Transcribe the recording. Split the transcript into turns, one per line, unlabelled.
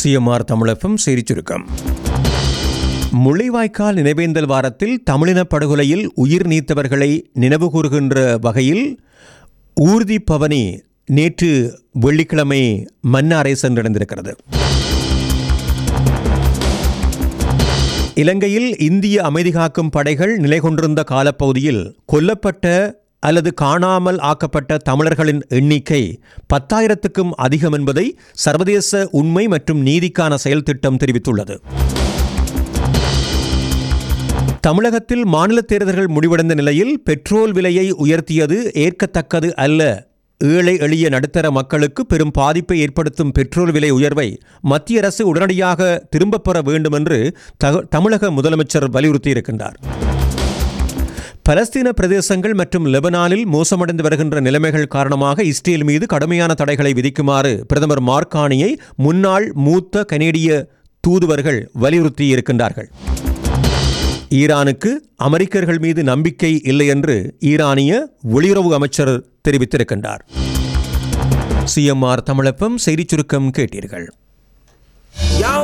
CMR தமிழகம் செய்திச் சுருக்கம் முள்ளிவாய்க்கால் நினைவேந்தல் வாரத்தில் தமிழினப் படுகொலையில் உயிர் நீத்தவர்களை நினைவுகூறுகின்ற வகையில் ஊர்தி பவனி நேற்று வெள்ளிக்கிழமை மன்னாரை சென்றடைந்திருக்கிறது இலங்கையில் இந்திய அமைதி காக்கும் படைகள் நிலை கொண்டிருந்த காலப்பகுதியில் கொல்லப்பட்ட அல்லது காணாமல் ஆக்கப்பட்ட தமிழர்களின் எண்ணிக்கை பத்தாயிரத்துக்கும் அதிகம் என்பதை சர்வதேச உண்மை மற்றும் நீதிக்கான செயல் திட்டம் தெரிவித்துள்ளது தமிழகத்தில் மாநில தேர்தல்கள் முடிவடைந்த நிலையில் பெட்ரோல் விலையை உயர்த்தியது ஏற்கத்தக்கது அல்ல ஏழை எளிய நடுத்தர மக்களுக்கு பெரும் பாதிப்பை ஏற்படுத்தும் பெட்ரோல் விலை உயர்வை மத்திய அரசு உடனடியாக திரும்பப் பெற வேண்டும் என்று தக- தமிழக முதலமைச்சர் வலியுறுத்தியிருக்கின்றார் பலஸ்தீன பிரதேசங்கள் மற்றும் லெபனானில் மோசமடைந்து வருகின்ற நிலைமைகள் காரணமாக இஸ்ரேல் மீது கடுமையான தடைகளை விதிக்குமாறு பிரதமர் மார்கானியை முன்னாள் மூத்த கனேடிய தூதுவர்கள் வலியுறுத்தியிருக்கின்றார்கள் ஈரானுக்கு அமெரிக்கர்கள் மீது நம்பிக்கை இல்லை என்று ஈரானிய வெளியுறவு அமைச்சர் தெரிவித்திருக்கின்றார் சிஎம்ஆர் தமிழப்பம் செய்திச் சுருக்கம் கேட்டீர்கள்
Yo,